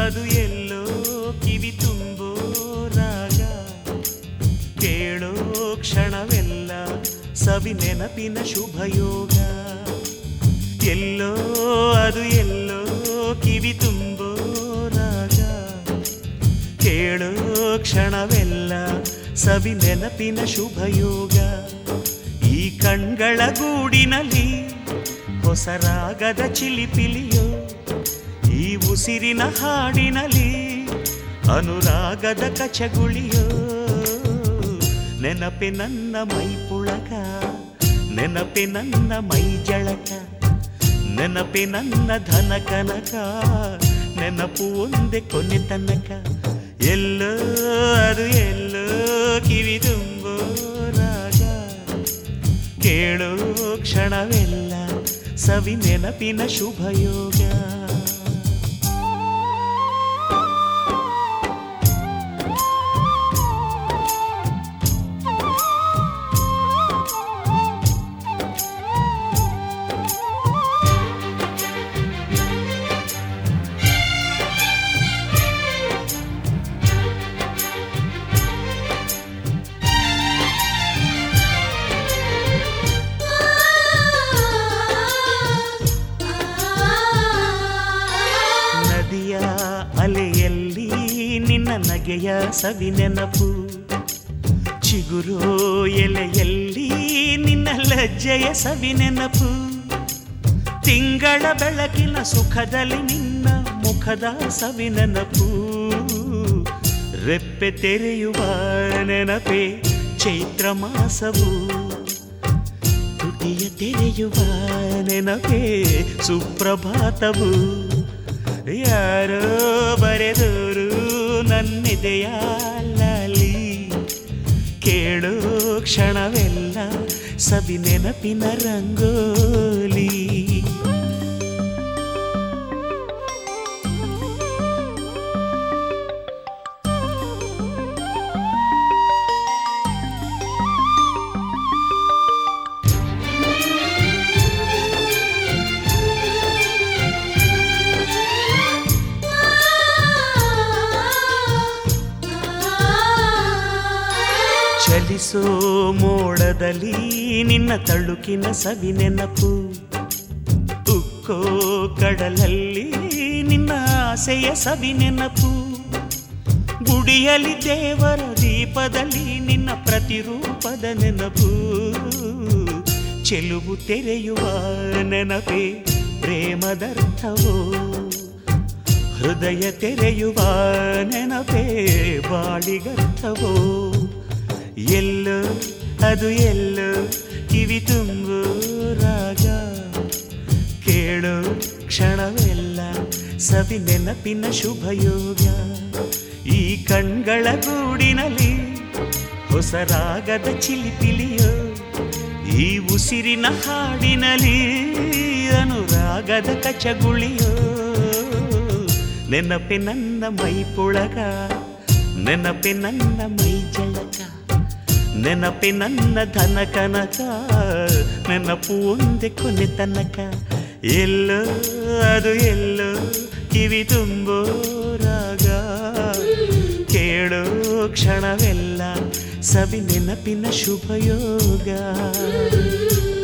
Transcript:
ಅದು ಎಲ್ಲೋ ಕಿವಿ ತುಂಬೋ ರಾಗ ಕೇಳೋ ಕ್ಷಣವೆಲ್ಲ ಸವಿ ನೆನಪಿನ ಶುಭಯೋಗ ಎಲ್ಲೋ ಅದು ಎಲ್ಲೋ ಕಿವಿ ತುಂಬೋ ರಾಗ ಕೇಳೋ ಕ್ಷಣವೆಲ್ಲ ಸವಿ ನೆನಪಿನ ಶುಭಯೋಗ ಈ ಕಣ್ಗಳ ಗೂಡಿನಲ್ಲಿ ಹೊಸ ರಾಗದ ಚಿಲಿಪಿಲಿಯೋ ಈ ಉಸಿರಿನ ಹಾಡಿನಲ್ಲಿ ಅನುರಾಗದ ಕಚಗುಳಿಯೋ ನೆನಪೆ ನನ್ನ ಮೈ ಪುಳಕ ನೆನಪೆ ನನ್ನ ಮೈ ಜಳಕ ನೆನಪೆ ನನ್ನ ಧನ ಕನಕ ನೆನಪು ಒಂದೇ ಕೊನೆ ತನಕ ಎಲ್ಲೋ ಅದು ಎಲ್ಲೋ ಕಿವಿ ತುಂಬೋ ರಾಗ ಕೇಳೋ ಕ್ಷಣವೆಲ್ಲ ಸವಿ ನೆನಪಿನ ಶುಭಯೋಗ ನದಿಯ ಅಲೆಯಲ್ಲಿ ನಿನ್ನ ನಗೆಯ ಸವಿ ನೆನಪು ಚಿಗುರೋ ಎಲೆಯಲ್ಲಿ ನಿನ್ನ ಲಜ್ಜೆಯ ಸವಿ ನೆನಪು ತಿಂಗಳ ಬೆಳಕಿನ ಸುಖದಲ್ಲಿ ನಿನ್ನ ಮುಖದ ಸವಿ ನೆನಪು ರೆಪ್ಪೆ ತೆರೆಯುವ ನೆನಪೆ ಚೈತ್ರ ಮಾಸವು ತುಟಿಯ ತೆರೆಯುವ ನೆನಪೇ ಸುಪ್ರಭಾತವು ಯಾರೋ ಬರೆದೋರು ನನ್ನೆದೆಯ ಲಾಲಿ ಕೇಳೋ ಕ್ಷಣವೆಲ್ಲ ಸವಿ ನೆನಪಿನ ರಂಗೋಲಿ ಚಲಿಸೋ ಮೋಡದಲ್ಲಿ ನಿನ್ನ ತಳುಕಿನ ಸವಿ ನೆನಪು ಉಕ್ಕೋ ಕಡಲಲ್ಲಿ ನಿನ್ನ ಆಸೆಯ ಸವಿ ನೆನಪು ಗುಡಿಯಲ್ಲಿ ದೇವರ ದೀಪದಲ್ಲಿ ನಿನ್ನ ಪ್ರತಿರೂಪದ ನೆನಪು ಚೆಲುವು ತೆರೆಯುವ ನೆನಪೇ ಪ್ರೇಮದರ್ಥವೋ ಹೃದಯ ತೆರೆಯುವ ನೆನಪೇ ಬಾಳಿಗರ್ಥವೋ ಎಲ್ಲೋ ಅದು ಎಲ್ಲೋ ಕಿವಿ ತುಂಬು ರಾಗ ಕೇಳೋ ಕ್ಷಣವೆಲ್ಲ ಸವಿ ನೆನಪಿನ ಶುಭಯೋಗ ಈ ಕಣ್ಗಳ ಗೂಡಿನಲ್ಲಿ ಹೊಸ ರಾಗದ ಚಿಲಿಪಿಲಿಯೋ ಈ ಉಸಿರಿನ ಹಾಡಿನಲ್ಲಿ ಅನುರಾಗದ ಕಚಗುಳಿಯೋ ನೆನಪೆ ನನ್ನ ಮೈ ಪುಳಗ ನೆನಪೆ ನನ್ನ ಮೈ ಜಳಕ ನೆನಪೆ ನನ್ನ ಧನ ಕನಕ ನೆನಪು ಒಂದೇ ಕೊನೆ ತನಕ ಎಲ್ಲೋ ಅದು ಎಲ್ಲೋ ಕಿವಿ ತುಂಬೋ ರಾಗ ಕೇಳೋ ಕ್ಷಣವೆಲ್ಲ ಸವಿ ನೆನಪಿನ ಶುಭಯೋಗ